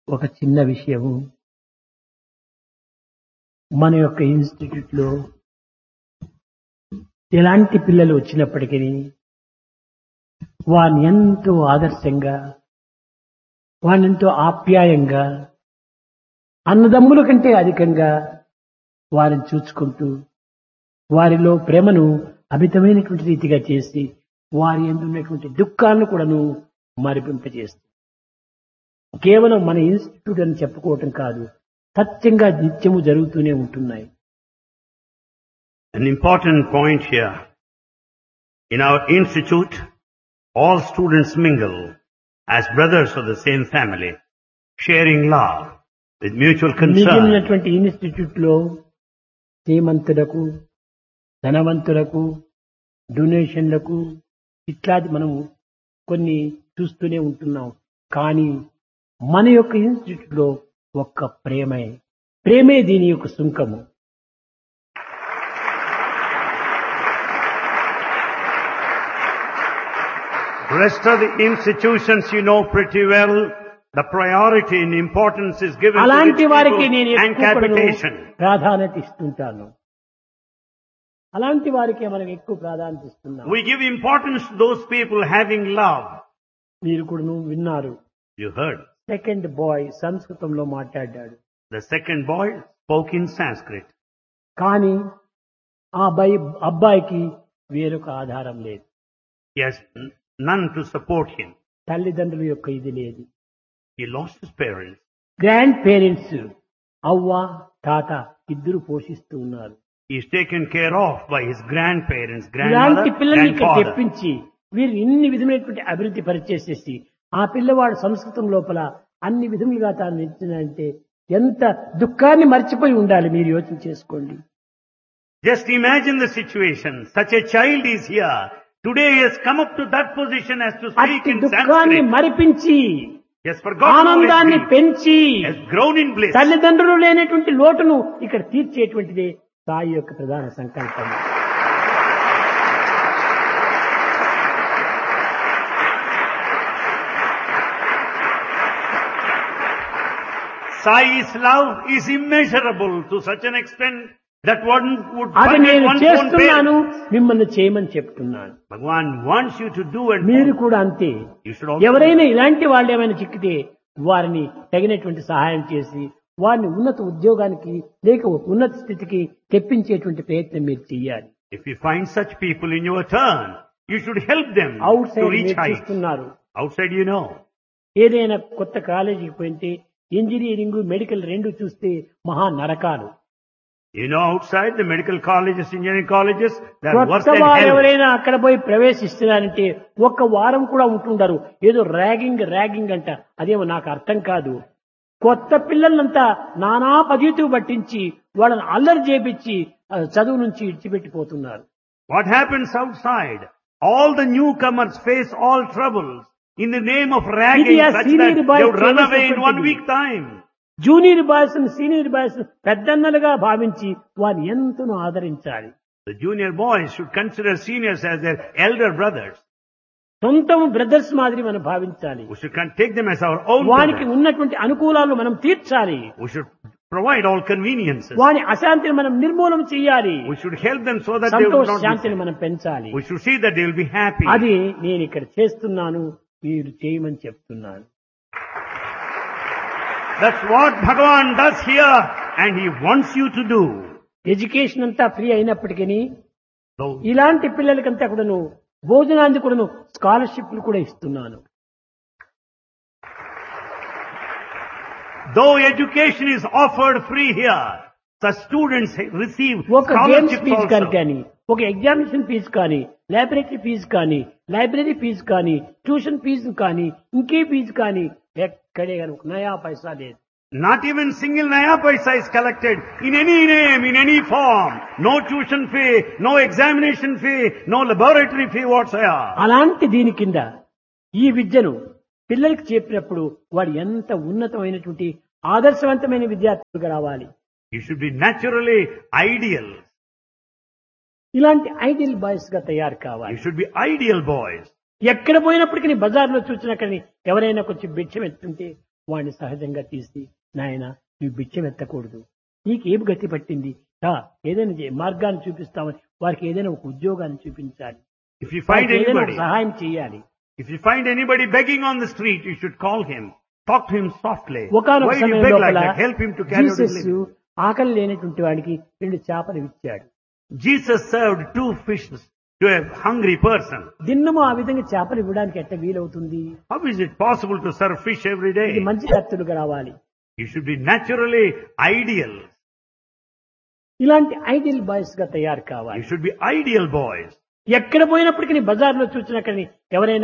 ఒక చిన్న విషయము మన యొక్క ఇన్స్టిట్యూట్ లో ఎలాంటి పిల్లలు వచ్చినప్పటికీ వారిని ఎంతో ఆదర్శంగా వారిని ఎంతో ఆప్యాయంగా అన్నదమ్ముల కంటే అధికంగా వారిని చూసుకుంటూ వారిలో ప్రేమను అమితమైనటువంటి రీతిగా చేసి వారి ఎందున్నటువంటి దుఃఖాలను కూడాను మరిపింపజేస్తుంది కేవలం మన ఇన్స్టిట్యూట్ అని చెప్పుకోవటం కాదు సత్యంగా నిత్యము జరుగుతూనే ఉంటున్నాయి An important point here. In our institute, all students mingle as brothers of the same family, sharing love with mutual concern. మిగిలినటువంటి ఇన్స్టిట్యూట్ లో శ్రీమంతులకు ధనవంతులకు డొనేషన్లకు ఇట్లాంటి మనం కొన్ని చూస్తూనే ఉంటున్నాం కానీ మన యొక్క ఇన్స్టిట్యూట్ లో ఒక్క ప్రేమే ప్రేమే దీని యొక్క సుంకము Rest of the institutions you know pretty well. The priority and importance is given to అలాంటి rich వారికి people నేను and ఎక్కువ కూడాను capitation. ప్రాధాన్యత ఇస్తుంటాను అలాంటి వారికి మనం ఎక్కువ ప్రాధాన్యత ఇస్తున్నాం We give importance to those people having love. మీరు కూడా విన్నారు You heard. సెకండ్ బాయ్ సంస్కృతంలో మాట్లాడాడు The second boy spoke in Sanskrit. కానీ ఆ అబ్బాయి అబ్బాయికి వేరొక ఆధారం లేదు He has n- none to support him. తల్లిదండ్రుల యొక్క ఇది లేదు He lost his parents. Grandparents అవ్వ తాత ఇద్దరు పోషిస్తూ ఉన్నారు He is taken care of by his grandparents, grandmother, ఇలాంటి పిల్లల్ని ఇక్కడ grandfather. తెప్పించి వీరు ఇన్ని విధమైనటువంటి అభివృద్ధి పరిచేసేసి ఆ పిల్లవాడు సంస్కృతం లోపల అన్ని విధములుగా తాను నిలిచినంటే ఎంత దుఃఖాన్ని మర్చిపోయి ఉండాలి మీరు యోచన చేసుకోండి Just imagine the situation. Such a child is here. Today he has come up to that position as to speak అట్టి in దుఃఖాన్ని Sanskrit. మరిపించి He has forgotten all his ఆనందాన్ని grief. పెంచి He has grown in bliss. తల్లిదండ్రులు లేనటువంటి లోటును ఇక్కడ తీర్చేటువంటిదే సాయి యొక్క ప్రధాన సంకల్పం Sai's love is immeasurable to such an extent that one would అది forget నేను one's own చేస్తున్నాను parents. మిమ్మల్ని చేయమని చెప్తున్నాను Bhagwan wants you to do and మీరు follow. కూడా అంతే You should also ఎవరైనా ఇలాంటి వాళ్ళు ఏమైనా చిక్కితే వారిని తగినటువంటి సహాయం చేసి వారిని ఉన్నత ఉద్యోగానికి లేక ఉన్నత స్థితికి తెప్పించేటువంటి ప్రయత్నం మీరు చెయ్యాలి If you find such people in your turn, you should help them out to side reach మీరు heights. చూస్తున్నారు Outside you know. ఏదైనా కొత్త కాలేజీకి పోయింటే ఇంజనీరింగ్ మెడికల్ రెండు చూస్తే మహా నరకాలు You know outside the medical colleges, engineering colleges, they are worse కొత్త than వారు hell. ఎవరైనా అక్కడ పోయి ప్రవేశిస్తున్నారంటే ఒక్క వారం కూడా ఉంటుండరు ఏదో ర్యాగింగ్ ర్యాగింగ్ అంట అదేమో నాకు అర్థం కాదు కొత్త పిల్లలంతా నానా పద్ధతి పట్టించి వాళ్ళని అల్లరి చేపించి ఆ, చదువు నుంచి ఇడిచిపెట్టిపోతున్నారు What happens outside? All the newcomers face all troubles in the name of ragging ఇది ఆ such senior that boy they would run away in one చేసేటువంటిది. week time. Junior boys senior boys పెద్దన్నలుగా భావించి వారిని ఎంతనో ఆదరించాలి The junior boys should consider seniors as their elder brothers. సొంతం brothers మాదిరి మనం భావించాలి We should con- take them as our own వానికి brothers. ఉన్నటువంటి అనుకూలాలు మనం తీర్చాలి We should provide all conveniences. వాని అశాంతిని మనం నిర్మూలన చేయాలి We should help them so that they will సంతోష not శాంతిని be మనం పెంచాలి We should see that they will be happy. అది నేను ఇక్కడ చేస్తున్నాను మీరు చేయమని చెప్తున్నాను That's what Bhagavan does here and he wants you to do. Education అంతా ఫ్రీ అయినప్పటికీ So, ఇలాంటి పిల్లలకంతా కూడాను భోజనానికి కూడాను స్కాలర్షిప్లు కూడా ఇస్తున్నాను though education is offered free here, the students receive ఒక గేమ్స్ scholarships ఫీజు కానీ also. కానీ ఒక ఎగ్జామినేషన్ ఫీజు కానీ లైబ్రరీ ఫీజు కానీ లైబ్రరీ ఫీజు కానీ ట్యూషన్ ఫీజు కానీ ఇంకే ఫీజు కానీ ఎక్కడే కానీ ఒక నయా పైసా లేదు Not even single naya paisa is collected in any name, in any form. No tuition fee, no examination fee, no laboratory fee whatsoever. అలాంటి దీని కింద ఈ విద్యను పిల్లలకి చెప్పినప్పుడు వాడు ఎంత ఉన్నతమైనటువంటి ఆదర్శవంతమైన విద్యార్థులుగా రావాలి You should be naturally ideal. ఇలాంటి ఐడియల్ బాయ్స్ గా తయారు కావాలి You should be ideal boys. ఎక్కడ పోయినప్పటికీ బజార్లో చూసినా కానీ ఎవరైనా కొంచెం భిక్షం ఎత్తుంటే వాడిని సహజంగా తీసి నాయన నువ్వు బిచ్చం ఎత్తకూడదు నీకేం గతి పట్టింది రా, ఏదైనా చే- మార్గాన్ని చూపిస్తామని వారికి ఏదైనా ఒక ఉద్యోగాన్ని చూపించాలి If you find వారికి ఏదైనా ఒక anybody, సహాయం చేయాలి if you find anybody begging on the street, you should call him. Talk to him softly. ఒకనొక Why do you సమయం beg like లోపల that? Help him to carry out his Jesus living. ఆకలి లేనటువంటి వాడికి రెండు చేపలు ఇచ్చాడు Jesus served two fishes to a hungry person. దిన్నము ఆ విధంగా చేపలు ఇవ్వడానికి ఎట్ట వీలవుతుంది How is it possible to serve fish every ఇది day? మంచి కత్తులుగా రావాలి You should be naturally ideal. ఇలాంటి ఐడియల్ బాయ్స్ గా తయారు కావాలి You should be ideal boys. ఎక్కడ పోయినప్పటికీ బజార్లో చూసినా కానీ ఎవరైనా